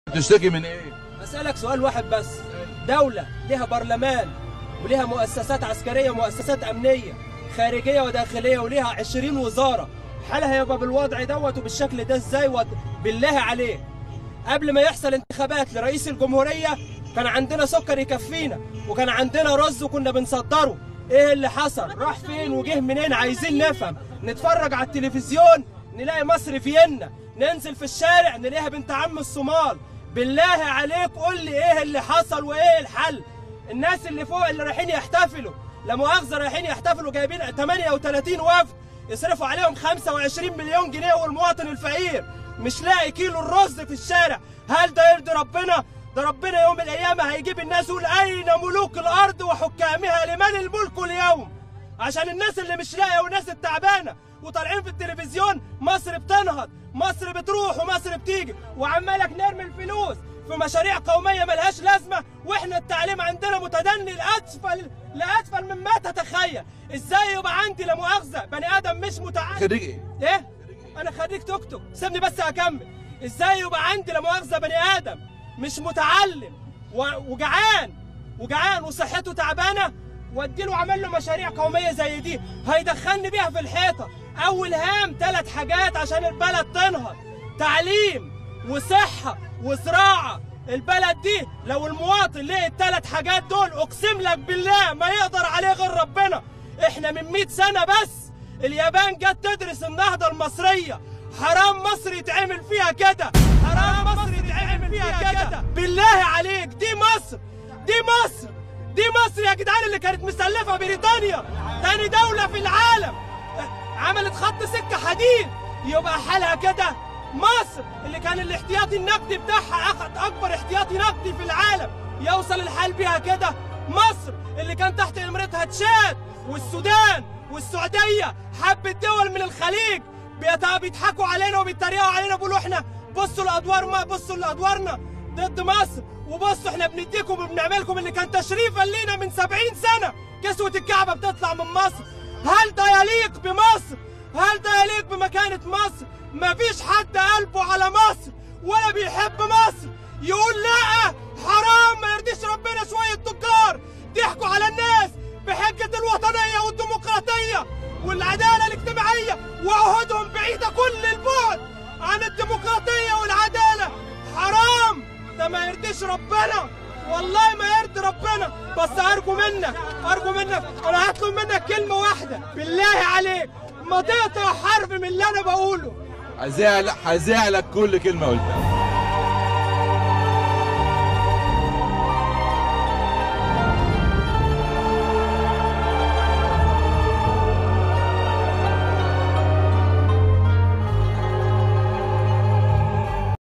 تشتكي من ايه أسألك سؤال واحد بس دولة لها برلمان ولها مؤسسات عسكرية ومؤسسات أمنية خارجية وداخلية ولها عشرين وزارة حالها يبقى بالوضع دوت وبالشكل ده ازاي وض... بالله عليك قبل ما يحصل انتخابات لرئيس الجمهورية كان عندنا سكر يكفينا وكان عندنا رز وكنا بنصدره ايه اللي حصل راح فين وجه منين عايزين نفهم نتفرج على التلفزيون نلاقي مصر فيينا ننزل في الشارع نلاقيها بنت عم الصومال بالله عليك قول لي ايه اللي حصل وايه الحل الناس اللي فوق اللي رايحين يحتفلوا لا مؤاخذه رايحين يحتفلوا جايبين 38 وفد يصرفوا عليهم 25 مليون جنيه والمواطن الفقير مش لاقي كيلو الرز في الشارع هل ده يرضي ربنا ده ربنا يوم من الايام هيجيب الناس يقول اين ملوك الارض وحكامها لمن الملك اليوم عشان الناس اللي مش لاقيه والناس التعبانه وطالعين في التلفزيون مصر بتنهض مصر بتروح ومصر بتيجي وعمالك نرمي الفلوس في مشاريع قوميه ملهاش لازمه واحنا التعليم عندنا متدني لاسفل لاسفل مما تتخيل ازاي يبقى عندي لا مؤاخذه بني ادم مش متعلم خريج ايه ايه انا خريج توك توك سيبني بس اكمل ازاي يبقى عندي لا مؤاخذه بني ادم مش متعلم و- وجعان وجعان وصحته تعبانه واديله عمل له مشاريع قوميه زي دي هيدخلني بيها في الحيطه اول هام ثلاث حاجات عشان البلد تنهض تعليم وصحه وزراعه البلد دي لو المواطن لقي الثلاث حاجات دول اقسم لك بالله ما يقدر عليه غير ربنا احنا من 100 سنه بس اليابان جت تدرس النهضه المصريه حرام مصر يتعمل فيها كده حرام مصر يتعمل فيها كده بالله عليك دي مصر دي مصر دي مصر يا جدعان اللي كانت مسلفه بريطانيا تاني دوله في العالم عملت خط سكه حديد يبقى حالها كده مصر اللي كان الاحتياطي النقدي بتاعها اخد اكبر احتياطي نقدي في العالم يوصل الحال بيها كده مصر اللي كان تحت امرتها تشاد والسودان والسعوديه حبه دول من الخليج بيت- بيضحكوا علينا وبيتريقوا علينا بيقولوا احنا بصوا لادوار ما بصوا لادوارنا ضد مصر وبصوا احنا بنديكم وبنعملكم اللي كان تشريفا لينا من 70 سنه كسوه الكعبه بتطلع من مصر هل ده يليق بمصر هل ده يليق بمكانه مصر مفيش حد قلبه على مصر ولا بيحب مصر يقول لا حرام ما يرضيش ربنا شويه تجار ضحكوا على الناس بحجه الوطنيه والديمقراطيه والعداله الاجتماعيه وعهودهم بعيده كل البعد عن الديمقراطيه والعداله حرام ده ما يرضيش ربنا والله ما يرضي ربنا بس ارجو منك ارجو منك انا هطلب منك كلمه واحده بالله عليك ما تقطع حرف من اللي انا بقوله هزعلك هزعلك كل كلمه قلتها